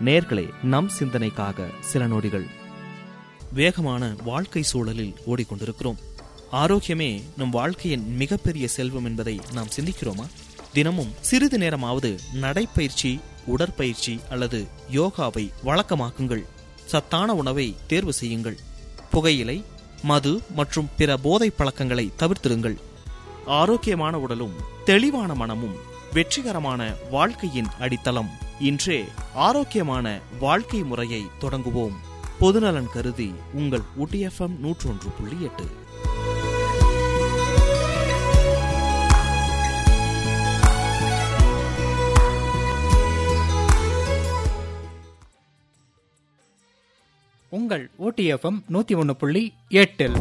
நேர்களே நம் சிந்தனைக்காக சில நொடிகள் வேகமான வாழ்க்கை சூழலில் ஓடிக்கொண்டிருக்கிறோம் ஆரோக்கியமே நம் வாழ்க்கையின் மிகப்பெரிய செல்வம் என்பதை நாம் சிந்திக்கிறோமா தினமும் சிறிது நேரமாவது நடைப்பயிற்சி உடற்பயிற்சி அல்லது யோகாவை வழக்கமாக்குங்கள் சத்தான உணவை தேர்வு செய்யுங்கள் புகையிலை மது மற்றும் பிற போதை பழக்கங்களை தவிர்த்திருங்கள் ஆரோக்கியமான உடலும் தெளிவான மனமும் வெற்றிகரமான வாழ்க்கையின் அடித்தளம் இன்றே ஆரோக்கியமான வாழ்க்கை முறையை தொடங்குவோம் பொதுநலன் கருதி உங்கள் ஊட்டிஎஃப்எம் நூற்றொன்று புள்ளி எட்டு உங்கள் ஓடிஎஃப்எம் நூத்தி ஒன்னு புள்ளி எட்டில்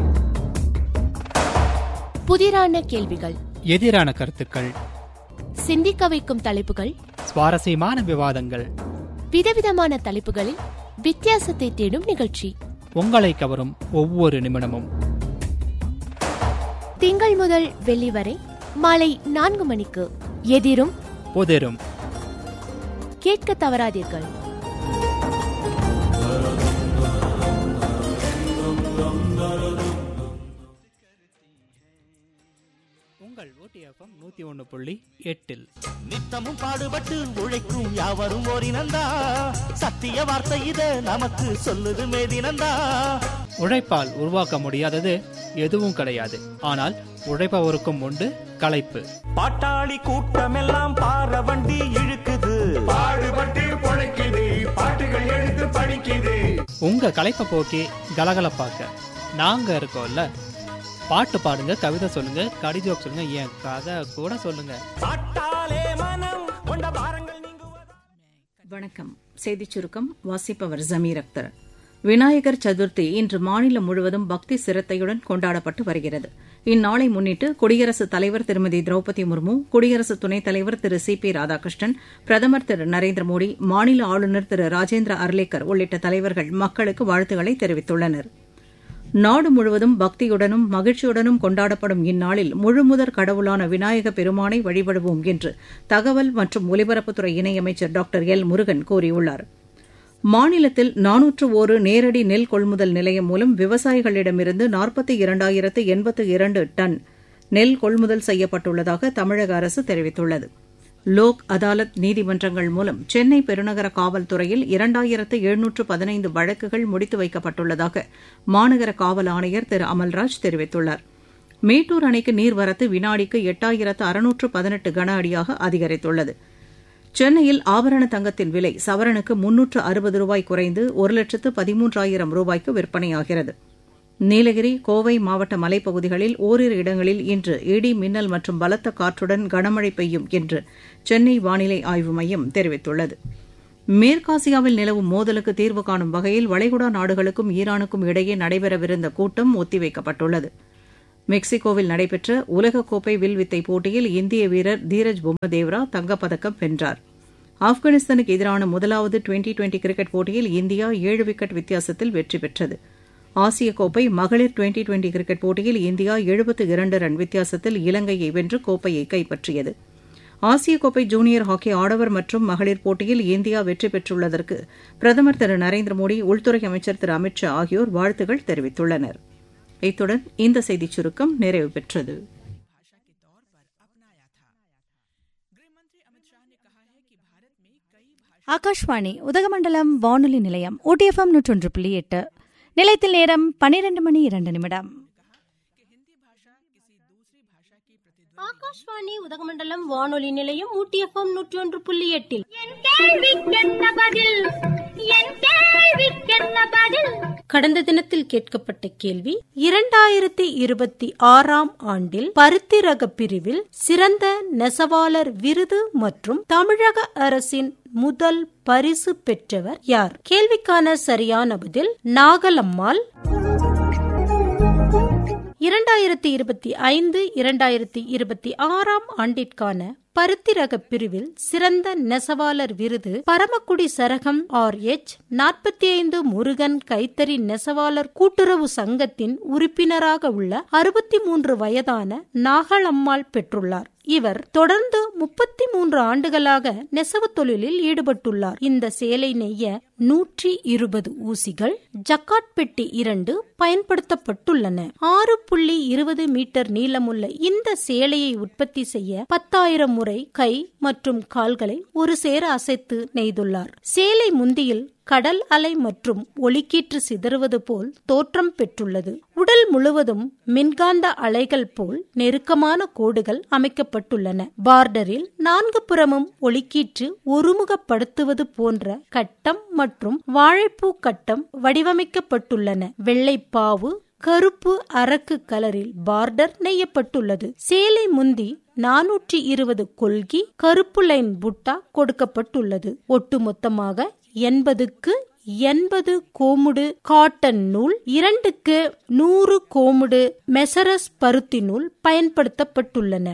புதிரான கேள்விகள் எதிரான கருத்துக்கள் சிந்திக்க வைக்கும் தலைப்புகள் சுவாரஸ்யமான விவாதங்கள் விதவிதமான தலைப்புகளில் வித்தியாசத்தை தேடும் நிகழ்ச்சி உங்களை கவரும் ஒவ்வொரு நிமிடமும் திங்கள் முதல் வெள்ளி வரை மாலை நான்கு மணிக்கு எதிரும் புதிரும் கேட்க தவறாதீர்கள் உங்கள் ஓடிஎஃப்எம் நூத்தி ஒன்னு புள்ளி எட்டில் நித்தமும் பாடுபட்டு உழைக்கும் யாவரும் ஓரினந்தா சத்திய வார்த்தை இத நமக்கு சொல்லுது மேதினந்தா உழைப்பால் உருவாக்க முடியாதது எதுவும் கிடையாது ஆனால் உழைப்பவருக்கும் உண்டு களைப்பு பாட்டாளி கூட்டமெல்லாம் பார வண்டி இழுக்குது பாடுபட்டு பொழைக்குது பாட்டுகள் எடுத்து படிக்குது உங்க களைப்பை போக்கி கலகலப்பாக்க நாங்க இருக்கோம்ல பாட்டு பாடுங்க கவிதை சொல்லுங்க கடிதம் சொல்லுங்க என் கதை கூட சொல்லுங்க பாட்டாலே மனம் கொண்ட பாரங்கள் நீங்குவது வணக்கம் செய்திச் சுருக்கம் வாசிப்பவர் ஜமீர் அக்தர் விநாயகர் சதுர்த்தி இன்று மாநிலம் முழுவதும் பக்தி சிரத்தையுடன் கொண்டாடப்பட்டு வருகிறது இந்நாளை முன்னிட்டு குடியரசுத் தலைவர் திருமதி திரௌபதி முர்மு குடியரசு துணைத் தலைவர் திரு சி பி ராதாகிருஷ்ணன் பிரதமர் திரு நரேந்திர மோடி மாநில ஆளுநர் திரு ராஜேந்திர அர்லேக்கர் உள்ளிட்ட தலைவர்கள் மக்களுக்கு வாழ்த்துக்களை தெரிவித்துள்ளனா் நாடு முழுவதும் பக்தியுடனும் மகிழ்ச்சியுடனும் கொண்டாடப்படும் இந்நாளில் முழுமுதற் கடவுளான விநாயக பெருமானை வழிபடுவோம் என்று தகவல் மற்றும் ஒலிபரப்புத்துறை இணையமைச்சர் டாக்டர் எல் முருகன் கூறியுள்ளார் மாநிலத்தில் நானூற்று ஒரு நேரடி நெல் கொள்முதல் நிலையம் மூலம் விவசாயிகளிடமிருந்து நாற்பத்தி இரண்டாயிரத்து எண்பத்து இரண்டு டன் நெல் கொள்முதல் செய்யப்பட்டுள்ளதாக தமிழக அரசு தெரிவித்துள்ளது லோக் அதாலத் நீதிமன்றங்கள் மூலம் சென்னை பெருநகர காவல்துறையில் இரண்டாயிரத்து எழுநூற்று பதினைந்து வழக்குகள் முடித்து வைக்கப்பட்டுள்ளதாக மாநகர காவல் ஆணையர் திரு அமல்ராஜ் தெரிவித்துள்ளார் மேட்டூர் அணைக்கு நீர்வரத்து வினாடிக்கு எட்டாயிரத்து அறுநூற்று பதினெட்டு கன அடியாக அதிகரித்துள்ளது சென்னையில் ஆபரண தங்கத்தின் விலை சவரனுக்கு முன்னூற்று அறுபது ரூபாய் குறைந்து ஒரு லட்சத்து பதிமூன்றாயிரம் ரூபாய்க்கு விற்பனையாகிறது நீலகிரி கோவை மாவட்ட மலைப்பகுதிகளில் ஓரிரு இடங்களில் இன்று இடி மின்னல் மற்றும் பலத்த காற்றுடன் கனமழை பெய்யும் என்று சென்னை வானிலை ஆய்வு மையம் தெரிவித்துள்ளது மேற்காசியாவில் நிலவும் மோதலுக்கு தீர்வு காணும் வகையில் வளைகுடா நாடுகளுக்கும் ஈரானுக்கும் இடையே நடைபெறவிருந்த கூட்டம் ஒத்திவைக்கப்பட்டுள்ளது மெக்சிகோவில் நடைபெற்ற உலகக்கோப்பை வில்வித்தை போட்டியில் இந்திய வீரர் தீரஜ் பொம்மதேவ்ரா தங்கப்பதக்கம் வென்றார் ஆப்கானிஸ்தானுக்கு எதிரான முதலாவது டுவெண்டி டுவெண்டி கிரிக்கெட் போட்டியில் இந்தியா ஏழு விக்கெட் வித்தியாசத்தில் வெற்றி பெற்றது ஆசிய கோப்பை மகளிர் டுவெண்டி டுவெண்டி கிரிக்கெட் போட்டியில் இந்தியா எழுபத்து இரண்டு ரன் வித்தியாசத்தில் இலங்கையை வென்று கோப்பையை கைப்பற்றியது ஆசிய கோப்பை ஜூனியர் ஹாக்கி ஆடவர் மற்றும் மகளிர் போட்டியில் இந்தியா வெற்றி பெற்றுள்ளதற்கு பிரதமர் திரு நரேந்திர மோடி உள்துறை அமைச்சர் திரு அமித் ஷா ஆகியோர் வாழ்த்துகள் தெரிவித்துள்ளனர் இத்துடன் இந்த செய்திச் சுருக்கம் நிறைவு பெற்றது ஆகாஷ்வாணி உதகமண்டலம் வானொலி நிலையம் ஓடிஎஃப்எம் நூற்றொன்று புள்ளி எட்டு நிலையத்தில் நேரம் பனிரெண்டு மணி இரண்டு நிமிடம் ஆகாஷ்வாணி உதகமண்டலம் வானொலி நிலையம் ஊட்டி எஃப்எம் நூற்றி ஒன்று புள்ளி எட்டில் கடந்த தினத்தில் கேட்கப்பட்ட கேள்வி இரண்டாயிரத்தி இருபத்தி ஆறாம் ஆண்டில் பருத்தி ரக பிரிவில் சிறந்த நெசவாளர் விருது மற்றும் தமிழக அரசின் முதல் பரிசு பெற்றவர் யார் கேள்விக்கான சரியான பதில் நாகலம்மாள் இரண்டாயிரத்தி இருபத்தி ஐந்து இரண்டாயிரத்தி இருபத்தி ஆறாம் ஆண்டிற்கான பருத்தி ரக பிரிவில் சிறந்த நெசவாளர் விருது பரமக்குடி சரகம் ஆர் எச் நாற்பத்தி ஐந்து முருகன் கைத்தறி நெசவாளர் கூட்டுறவு சங்கத்தின் உறுப்பினராக உள்ள அறுபத்தி மூன்று வயதான நாகலம்மாள் பெற்றுள்ளார் இவர் தொடர்ந்து முப்பத்தி மூன்று ஆண்டுகளாக நெசவு தொழிலில் ஈடுபட்டுள்ளார் இந்த சேலை நெய்ய நூற்றி இருபது ஊசிகள் ஜக்காட் பெட்டி இரண்டு பயன்படுத்தப்பட்டுள்ளன ஆறு புள்ளி இருபது மீட்டர் நீளமுள்ள இந்த சேலையை உற்பத்தி செய்ய பத்தாயிரம் முறை கை மற்றும் கால்களை ஒரு சேர அசைத்து நெய்துள்ளார் சேலை முந்தியில் கடல் அலை மற்றும் ஒளிக்கீற்று சிதறுவது போல் தோற்றம் பெற்றுள்ளது உடல் முழுவதும் மின்காந்த அலைகள் போல் நெருக்கமான கோடுகள் அமைக்கப்பட்டுள்ளன பார்டரில் நான்கு புறமும் ஒளிக்கீற்று ஒருமுகப்படுத்துவது போன்ற கட்டம் மற்றும் வாழைப்பூ கட்டம் வடிவமைக்கப்பட்டுள்ளன வெள்ளைப்பாவு கருப்பு அரக்கு கலரில் பார்டர் நெய்யப்பட்டுள்ளது சேலை முந்தி நானூற்றி இருபது கொள்கி கருப்பு லைன் புட்டா கொடுக்கப்பட்டுள்ளது ஒட்டுமொத்தமாக எண்பதுக்கு எண்பது கோமுடு காட்டன் நூல் இரண்டுக்கு நூறு கோமுடு மெசரஸ் பருத்தி நூல் பயன்படுத்தப்பட்டுள்ளன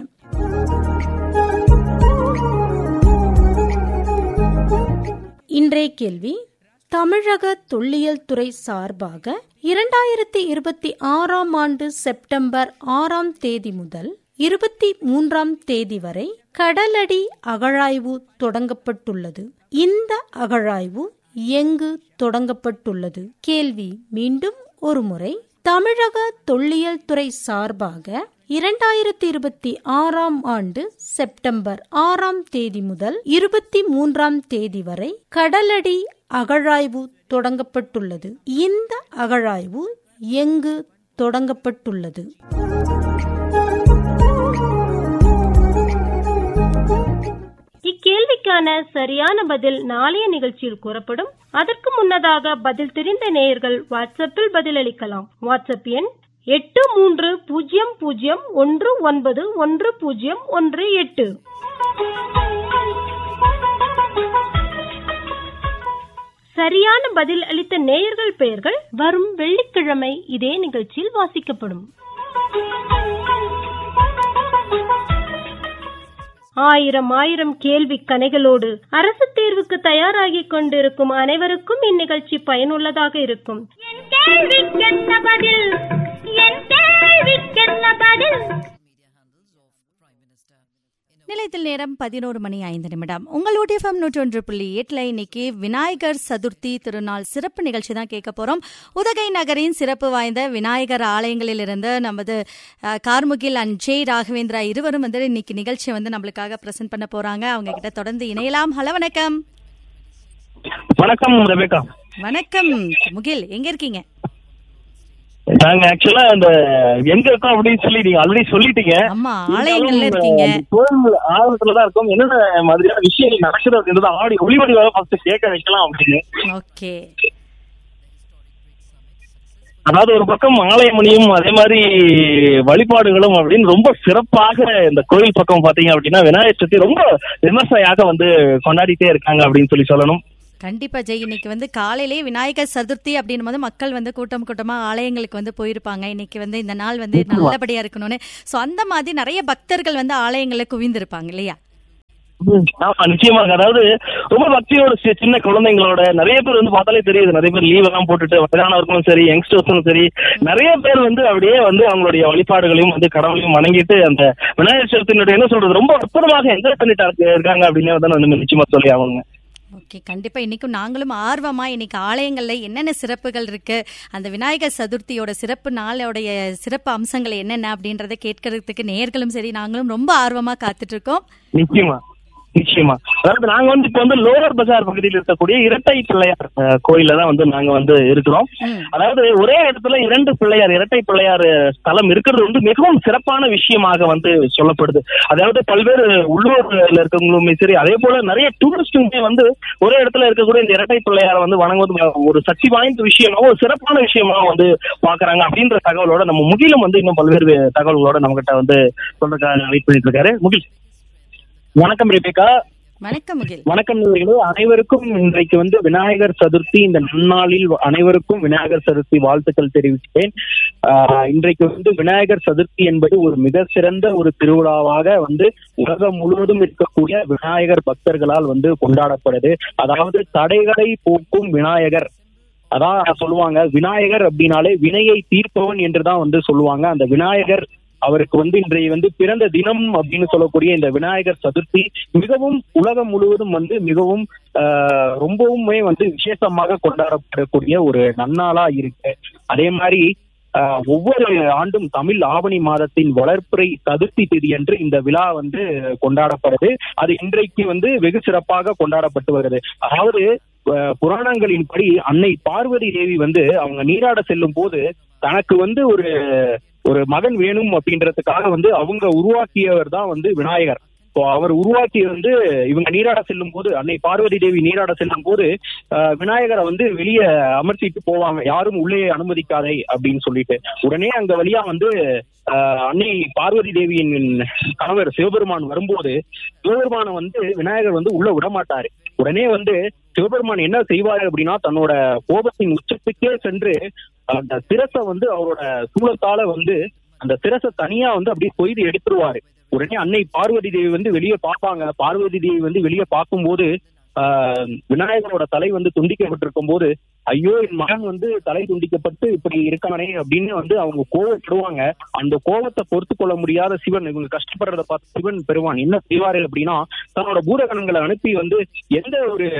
இன்றைய கேள்வி தமிழக தொல்லியல் துறை சார்பாக இரண்டாயிரத்தி இருபத்தி ஆறாம் ஆண்டு செப்டம்பர் ஆறாம் தேதி முதல் இருபத்தி மூன்றாம் தேதி வரை கடலடி அகழாய்வு தொடங்கப்பட்டுள்ளது இந்த அகழாய்வு எங்கு தொடங்கப்பட்டுள்ளது கேள்வி மீண்டும் ஒருமுறை தமிழக தொல்லியல் துறை சார்பாக இரண்டாயிரத்தி இருபத்தி ஆறாம் ஆண்டு செப்டம்பர் ஆறாம் தேதி முதல் இருபத்தி மூன்றாம் தேதி வரை கடலடி அகழாய்வு தொடங்கப்பட்டுள்ளது இந்த அகழாய்வு எங்கு தொடங்கப்பட்டுள்ளது இக்கேள்விக்கான சரியான பதில் நாளைய நிகழ்ச்சியில் கூறப்படும் அதற்கு முன்னதாக பதில் தெரிந்த நேயர்கள் வாட்ஸ்அப்பில் பதிலளிக்கலாம் வாட்ஸ்அப் எண் எட்டு மூன்று பூஜ்ஜியம் பூஜ்ஜியம் ஒன்று ஒன்பது ஒன்று பூஜ்ஜியம் ஒன்று எட்டு சரியான பதில் அளித்த நேயர்கள் பெயர்கள் வரும் வெள்ளிக்கிழமை இதே நிகழ்ச்சியில் வாசிக்கப்படும் ஆயிரம் ஆயிரம் கேள்வி கணைகளோடு அரசு தேர்வுக்கு தயாராகிக் கொண்டிருக்கும் அனைவருக்கும் இந்நிகழ்ச்சி பயனுள்ளதாக இருக்கும் நிலையத்தில் நேரம் பதினோரு மணி ஐந்து நிமிடம் உங்கள் ஊட்டிஎஃப்எம் நூற்றொன்று புள்ளி எட்டுல இன்னைக்கு விநாயகர் சதுர்த்தி திருநாள் சிறப்பு நிகழ்ச்சி தான் கேட்க போறோம் உதகை நகரின் சிறப்பு வாய்ந்த விநாயகர் ஆலயங்களில் இருந்து நமது அஹ், கார்முகில் அண்ட் ஜெய் ராகவேந்திரா இருவரும் வந்து இன்னைக்கு நிகழ்ச்சியை வந்து நம்மளுக்காக பிரசன்ட் பண்ண போறாங்க அவங்க கிட்ட தொடர்ந்து இணையலாம் ஹலோ வணக்கம் வணக்கம் ரெபேக்கா வணக்கம் முகில் எங்க இருக்கீங்க நாங்க ஆக்சுவலா அந்த எங்க இருக்கோம் அப்படின்னு சொல்லி நீங்க ஆல்ரெடி சொல்லிட்டீங்க ஆமா ஆலயங்கள்ல இருக்கீங்க இருந்தாலும், கோயில் ஆர்வத்துல தான் இருக்கும் என்னென்ன மாதிரியான விஷயங்கள் நடக்குது அப்படின்றத ஆடி ஒளிவடிவாக ஃபர்ஸ்ட் கேட்க வைக்கலாம் அப்படின்னு ஓகே அதாவது ஒரு பக்கம் ஆலயமணியும் அதே மாதிரி வழிபாடுகளும் அப்படின்னு ரொம்ப சிறப்பாக இந்த கோயில் பக்கம் பாத்தீங்க அப்படின்னா விநாயகர் சதுர்த்தி ரொம்ப விமர்சையாக வந்து கொண்டாடிட்டே இருக்காங்க அப்படின்னு சொல்லி சொல்லணும் கண்டிப்பா ஜெய் இன்னைக்கு வந்து காலையிலே விநாயகர் சதுர்த்தி அப்படின்னும் போது மக்கள் வந்து கூட்டம் கூட்டமா ஆலயங்களுக்கு வந்து போயிருப்பாங்க இன்னைக்கு வந்து இந்த நாள் வந்து நல்லபடியா இருக்கணும்னு சோ அந்த மாதிரி நிறைய பக்தர்கள் வந்து ஆலயங்கள்ல குவிந்திருப்பாங்க இல்லையா ஆமா நிச்சயமாக அதாவது ரொம்ப பக்தியோட சி- சின்ன குழந்தைங்களோட நிறைய பேர் வந்து பார்த்தாலே தெரியுது நிறைய பேர் லீவ் எல்லாம் போட்டுட்டு வயதானவர்களும் சரி யங்ஸ்டர்ஸும் சரி நிறைய பேர் வந்து அப்படியே வந்து அவங்களுடைய வழிபாடுகளையும் வந்து கடவுளையும் வணங்கிட்டு அந்த விநாயகர் சதுர்த்தியினுடைய என்ன சொல்றது ரொம்ப அற்புதமாக என்ஜாய் பண்ணிட்டு இருக்கு- இருக்காங்க அப்படின்னு வந்து நான் நிச்சயமா சொல்லி ஆகணுங்க ஓகே கண்டிப்பா இன்னைக்கும் நாங்களும் ஆர்வமா இன்னைக்கு ஆலயங்கள்ல என்னென்ன சிறப்புகள் இருக்கு அந்த விநாயகர் சதுர்த்தியோட சிறப்பு நாளோடைய சிறப்பு அம்சங்கள் என்னென்ன அப்படின்றத கேட்கறதுக்கு நேர்களும் சரி நாங்களும் ரொம்ப ஆர்வமா காத்துட்டு இருக்கோம் நிச்சயமா நிச்சயமா அதாவது நாங்க வந்து இப்ப வந்து லோவர் பஜார் பகுதியில் இருக்கக்கூடிய இரட்டை பிள்ளையார் அஹ், கோயில்ல தான் வந்து நாங்க வந்து இருக்கிறோம் அதாவது ஒரே இடத்துல இரண்டு பிள்ளையார் இரட்டை பிள்ளையார் அஹ், ஸ்தலம் இருக்கிறது வந்து மிகவும் சிறப்பான விஷயமாக வந்து சொல்லப்படுது அதாவது பல்வேறு உள்ளூர்ல இருக்கவங்களுமே சரி அதே போல நிறைய டூரிஸ்டுமே வந்து ஒரே இடத்துல இருக்கக்கூடிய இந்த இரட்டை பிள்ளையாரை வந்து வணங்குவது ஒரு சக்தி வாய்ந்த விஷயமா ஒரு சிறப்பான விஷயமா வந்து பாக்குறாங்க அப்படின்ற தகவலோட நம்ம முகிலும் வந்து இன்னும் பல்வேறு தகவல்களோட நம்ம கிட்ட வந்து சொல்றதுக்காக வெயிட் பண்ணிட்டு இருக்காரு முகில் வணக்கம் ரிபிகா வணக்கம் முகில் வணக்கம் நேயர்களே அனைவருக்கும் இன்றைக்கு வந்து விநாயகர் சதுர்த்தி இந்த நன்னாளில் அனைவருக்கும் விநாயகர் சதுர்த்தி வாழ்த்துக்கள் தெரிவிக்கிறேன் ஆஹ் இன்றைக்கு வந்து விநாயகர் சதுர்த்தி என்பது ஒரு மிக சிறந்த ஒரு திருவிழாவாக வந்து உலகம் முழுவதும் இருக்கக்கூடிய விநாயகர் பக்தர்களால் வந்து கொண்டாடப்படுது அதாவது தடைகளை போக்கும் விநாயகர் அதான் சொல்லுவாங்க விநாயகர் அப்படின்னாலே வினையை தீர்ப்பவன் என்றுதான் வந்து சொல்லுவாங்க அந்த விநாயகர் அவருக்கு வந்து இன்றைய வந்து பிறந்த தினம் அப்படின்னு சொல்லக்கூடிய இந்த விநாயகர் சதுர்த்தி மிகவும் உலகம் முழுவதும் வந்து மிகவும் ஆஹ், ரொம்பவுமே வந்து விசேஷமாக கொண்டாடப்படக்கூடிய ஒரு நன்னாளா இருக்கு அதே மாதிரி ஆஹ், ஒவ்வொரு ஆண்டும் தமிழ் ஆவணி மாதத்தின் வளர்ப்புரை சதுர்த்தி திதி என்று இந்த விழா வந்து கொண்டாடப்படுது அது இன்றைக்கு வந்து வெகு சிறப்பாக கொண்டாடப்பட்டு வருது அதாவது அஹ், புராணங்களின்படி அன்னை பார்வதி தேவி வந்து அவங்க நீராட செல்லும் போது தனக்கு வந்து ஒரு ஒரு மகன் வேணும் அப்படின்றதுக்காக வந்து அவங்க உருவாக்கியவர் தான் வந்து விநாயகர் இப்போ அவர் உருவாக்கி வந்து இவங்க நீராட செல்லும் போது அன்னை பார்வதி தேவி நீராட செல்லும் போது அஹ், விநாயகரை வந்து வெளியே அமர்த்திட்டு போவாங்க யாரும் உள்ளே அனுமதிக்காதே அப்படின்னு சொல்லிட்டு உடனே அங்க வழியா வந்து அஹ், அன்னை பார்வதி தேவியின் கணவர் சிவபெருமான் வரும்போது சிவபெருமானை வந்து விநாயகர் வந்து உள்ள விட மாட்டாரு உடனே வந்து சிவபெருமான் என்ன செய்வாரு அப்படின்னா தன்னோட கோபத்தின் உச்சத்துக்கே சென்று அந்த சிரசை வந்து அவரோட சூலத்தால வந்து அந்த சிரசை தனியா வந்து அப்படியே கொய்து எடுத்துருவாரு உடனே அன்னை பார்வதி தேவி வந்து வெளியே பார்ப்பாங்க பார்வதி தேவி வந்து வெளியே பார்க்கும்போது ஆஹ், விநாயகரோட தலை வந்து துண்டிக்கப்பட்டிருக்கும் போது ஐயோ என் மகன் வந்து தலை துண்டிக்கப்பட்டு இப்படி இருக்கானே அப்படின்னு வந்து அவங்க கோவப்படுவாங்க அந்த கோவத்தை பொறுத்து கொள்ள முடியாத சிவன் இவங்க கஷ்டப்படுறத பார்த்து சிவன் பெறுவான் என்ன செய்வாரு அப்படின்னா தன்னோட பூதகணங்களை அனுப்பி வந்து எந்த ஒரு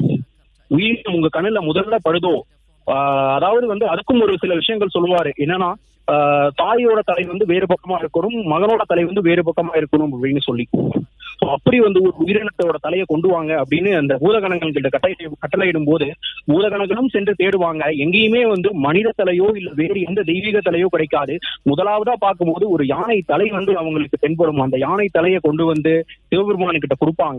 உயிரினம் உங்க கண்ணுல முதல்ல படுதோ ஆஹ் அதாவது வந்து அதுக்கும் ஒரு சில விஷயங்கள் சொல்லுவாரு என்னன்னா ஆஹ் தாயோட தலை வந்து வேறு பக்கமா இருக்கணும் மகனோட தலை வந்து வேறு பக்கமா இருக்கணும் அப்படின்னு சொல்லி So அப்படி வந்து ஒரு உயிரினத்தோட தலையை கொண்டு வாங்க அப்படின்னு அந்த பூதகணங்கள் கிட்ட கட்டளை கட்டளையிடும் போது பூதகணங்களும் சென்று தேடுவாங்க எங்கேயுமே வந்து மனித தலையோ இல்ல வேறு எந்த தெய்வீக தலையோ கிடைக்காது முதலாவதா பார்க்கும்போது ஒரு யானை தலை வந்து அவங்களுக்கு தென்படும் அந்த யானை தலையை கொண்டு வந்து சிவபெருமான் கிட்ட கொடுப்பாங்க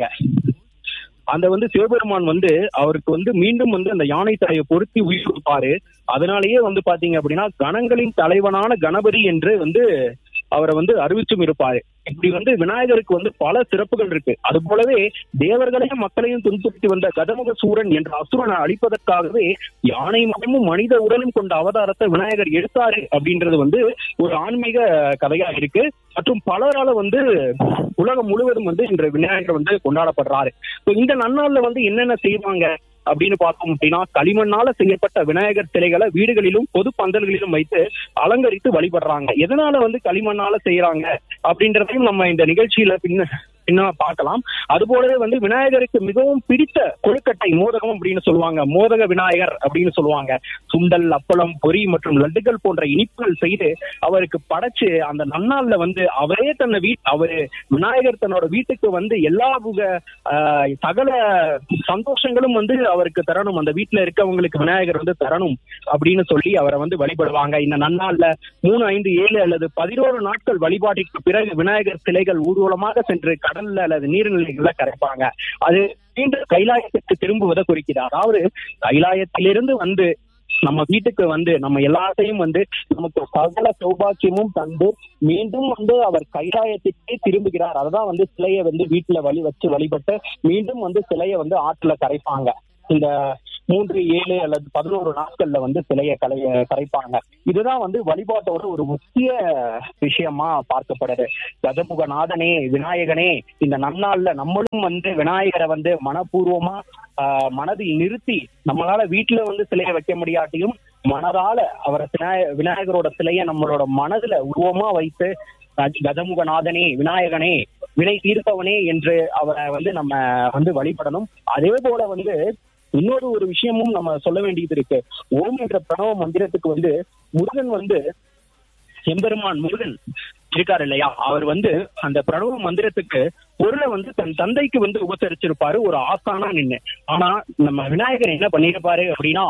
அந்த வந்து சிவபெருமான் வந்து அவருக்கு வந்து மீண்டும் வந்து அந்த யானை தலையை பொருத்தி உயிர் கொடுப்பாரு அதனாலேயே வந்து பாத்தீங்க அப்படின்னா கணங்களின் தலைவனான கணபதி என்று வந்து அவரை வந்து அறிவிச்சும் இருப்பாரு இப்படி வந்து விநாயகருக்கு வந்து பல சிறப்புகள் இருக்கு அது போலவே தேவர்களையும் மக்களையும் துன்புறுத்தி வந்த கதமுக சூரன் என்ற அசுரனை அழிப்பதற்காகவே யானை மகமும் மனித உடலும் கொண்ட அவதாரத்தை விநாயகர் எடுத்தாரு அப்படின்றது வந்து ஒரு ஆன்மீக கதையா இருக்கு மற்றும் பலரால வந்து உலகம் முழுவதும் வந்து இன்று விநாயகர் வந்து கொண்டாடப்படுறாரு So இந்த நன்னாள்ல வந்து என்னென்ன செய்வாங்க அப்படின்னு பார்த்தோம் அப்படின்னா களிமண்ணால செய்யப்பட்ட விநாயகர் சிலைகளை வீடுகளிலும் பொது பந்தல்களிலும் வைத்து அலங்கரித்து வழிபடுறாங்க எதனால வந்து களிமண்ணால செய்யறாங்க அப்படின்றதையும் நம்ம இந்த நிகழ்ச்சியில பின்ன பின்ன பார்க்கலாம் அது போலவே வந்து விநாயகருக்கு மிகவும் பிடித்த கொழுக்கட்டை மோதகம் அப்படின்னு சொல்லுவாங்க மோதக விநாயகர் அப்படின்னு சொல்லுவாங்க சுண்டல் அப்பளம் பொரி மற்றும் லட்டுகள் போன்ற இனிப்புகள் செய்து அவருக்கு படைச்சு அந்த நன்னாள்ல வந்து அவரே தன்னை வீ அவரு விநாயகர் தன்னோட வீட்டுக்கு வந்து எல்லா புக ஆஹ், சகல சந்தோஷங்களும் வந்து அவருக்கு தரணும் அந்த வீட்டுல இருக்கவங்களுக்கு விநாயகர் வந்து தரணும் அப்படின்னு சொல்லி அவரை வந்து வழிபடுவாங்க இந்த நன்னாள்ல மூணு ஐந்து ஏழு அல்லது பதினோரு நாட்கள் வழிபாட்டிற்கு பிறகு விநாயகர் சிலைகள் ஊர்வலமாக சென்று கடல்ல அல்லது நீர்நிலைகள்ல கரைப்பாங்க அது மீண்டும் கைலாயத்திற்கு திரும்புவதை குறிக்கிறது அதாவது கைலாயத்திலிருந்து வந்து நம்ம வீட்டுக்கு வந்து நம்ம எல்லாத்தையும் வந்து நமக்கு சகல சௌபாக்கியமும் தந்து மீண்டும் வந்து அவர் கைலாயத்திற்கே திரும்புகிறார் அதுதான் வந்து சிலையை வந்து வீட்டுல வழி வச்சு வழிபட்டு மீண்டும் வந்து சிலையை வந்து ஆற்றுல கரைப்பாங்க இந்த மூன்று ஏழு அல்லது பதினோரு நாட்கள்ல வந்து சிலையை கலைய கரைப்பாங்க இதுதான் வந்து வழிபாட்டோட ஒரு முக்கிய விஷயமா பார்க்கப்படுது கஜமுக நாதனே விநாயகனே இந்த நன்னாள்ல நம்மளும் வந்து விநாயகரை வந்து மனப்பூர்வமா ஆஹ், மனதில் நிறுத்தி நம்மளால வீட்டுல வந்து சிலையை வைக்க முடியாட்டியும் மனதால அவரை விநாய- விநாயகரோட சிலையை நம்மளோட மனதுல உருவமா வைத்து கஜ- கஜமுகநாதனே விநாயகனே வினை தீர்ப்பவனே என்று அவரை வந்து நம்ம வந்து வழிபடணும் அதே போல வந்து இன்னொரு ஒரு விஷயமும் நம்ம சொல்ல வேண்டியது இருக்கு ஓம் என்ற பிரணவ மந்திரத்துக்கு வந்து முருகன் வந்து எம்பெருமான் முருகன் இருக்காரு இல்லையா அவர் வந்து அந்த பிரணவ மந்திரத்துக்கு பொருளை வந்து தன் தந்தைக்கு வந்து உபசரிச்சிருப்பாரு ஒரு ஆசானா நின்னு ஆனா நம்ம விநாயகர் என்ன பண்ணிருப்பாரு அப்படின்னா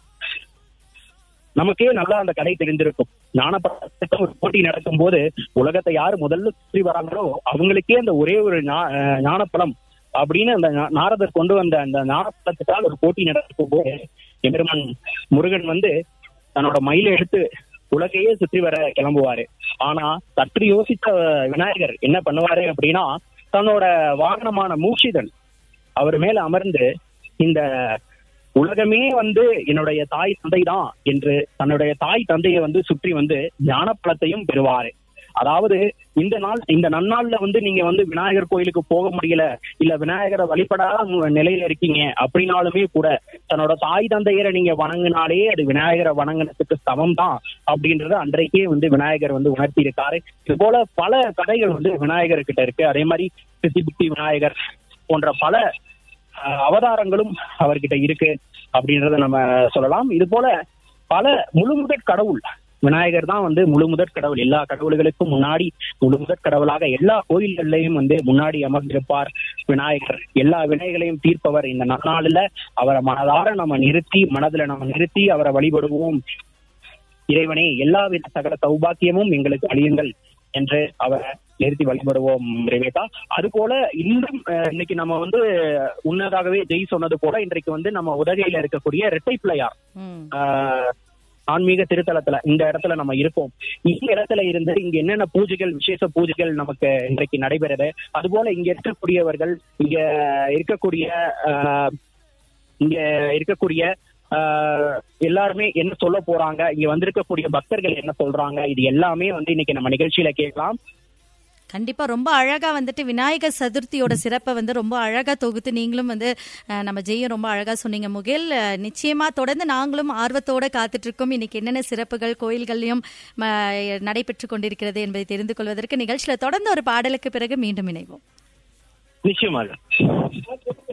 நமக்கே நல்லா அந்த கதை தெரிந்திருக்கும் ஞானப்படத்துக்கு ஒரு போட்டி நடக்கும் போது உலகத்தை யார் முதல்ல சுற்றி வராங்களோ அவங்களுக்கே அந்த ஒரே ஒரு ஞா- அஹ் ஞானப்பழம் அப்படின்னு அந்த நா- நாரதர் கொண்டு வந்த அந்த ஞானப்பழத்துக்காக ஒரு போட்டி நடக்கும் போது எம்பெருமான் முருகன் வந்து தன்னோட மயிலை எடுத்து உலகையே சுற்றி வர கிளம்புவாரு ஆனா சற்று யோசித்த விநாயகர் என்ன பண்ணுவாரு அப்படின்னா தன்னோட வாகனமான மூஷிதன் அவர் மேல அமர்ந்து இந்த உலகமே வந்து என்னுடைய தாய் தந்தை தான் என்று தன்னுடைய தாய் தந்தையை வந்து சுற்றி வந்து ஞான பலத்தையும் பெறுவாரு அதாவது இந்த நாள் இந்த நன்னாள்ல வந்து நீங்க வந்து விநாயகர் கோயிலுக்கு போக முடியல இல்ல விநாயகரை வழிபடாத உங்க நிலையில இருக்கீங்க அப்படின்னாலுமே கூட தன்னோட தாய் தந்தையரை நீங்க வணங்கினாலே அது விநாயகரை வணங்கினதுக்கு சமம் தான் அப்படின்றத அன்றைக்கே வந்து விநாயகர் வந்து உணர்த்தி இருக்காரு இது போல பல கதைகள் வந்து விநாயகர் கிட்ட இருக்கு அதே மாதிரி சிசிபுத்தி விநாயகர் போன்ற பல அஹ், அவதாரங்களும் அவர்கிட்ட இருக்கு அப்படின்றத நம்ம சொல்லலாம் இது போல பல முழுமுதற் கடவுள் விநாயகர் தான் வந்து முழுமுதற் கடவுள் எல்லா கடவுள்களுக்கும் முன்னாடி முழுமுதற் கடவுளாக எல்லா கோயில்கள்லயும் வந்து முன்னாடி அமர்ந்திருப்பார் விநாயகர் எல்லா வினைகளையும் தீர்ப்பவர் இந்த நன்னாளில் அவரை மனதார நம்ம நிறுத்தி மனதுல நம்ம நிறுத்தி அவரை வழிபடுவோம் இறைவனே எல்லாவித சகல சௌபாக்கியமும் எங்களுக்கு அழியுங்கள் என்று அவரை நிறுத்தி வழிபடுவோம் ரேவேகா அது போல இன்றும் அஹ், இன்னைக்கு நம்ம வந்து உன்னதாகவே ஜெய் சொன்னது போல இன்றைக்கு வந்து நம்ம உதகையில இருக்கக்கூடிய இரட்டை பிள்ளையார் ம் ஆஹ் ஆன்மீக திருத்தலத்துல இந்த இடத்துல நம்ம இருக்கோம் இந்த இடத்துல இருந்து இங்க என்னென்ன பூஜைகள் விசேஷ பூஜைகள் நமக்கு இன்றைக்கு நடைபெறுது அதுபோல இங்க இருக்கக்கூடியவர்கள் இங்க இருக்கக்கூடிய ஆஹ், இங்க இருக்கக்கூடிய ஆஹ், எல்லாருமே என்ன சொல்ல போறாங்க இங்க வந்திருக்கக்கூடிய பக்தர்கள் என்ன சொல்றாங்க இது எல்லாமே வந்து இன்னைக்கு நம்ம நிகழ்ச்சியில கேட்கலாம் கண்டிப்பா ரொம்ப அழகா வந்துட்டு விநாயகர் சதுர்த்தியோட சிறப்பை வந்து ரொம்ப அழகா தொகுத்து நீங்களும் வந்து அஹ், நம்ம ஜெயம் ரொம்ப அழகா சொன்னீங்க முகில் அஹ், நிச்சயமா தொடர்ந்து நாங்களும் ஆர்வத்தோட காத்துட்டு இருக்கோம் இன்னைக்கு என்னென்ன சிறப்புகள் கோயில்கள்லயும் ம, நடைபெற்று கொண்டிருக்கிறது என்பதை தெரிந்து கொள்வதற்கு நிகழ்ச்சியில தொடர்ந்து ஒரு பாடலுக்கு பிறகு மீண்டும் இணைவோம் நிச்சயமாக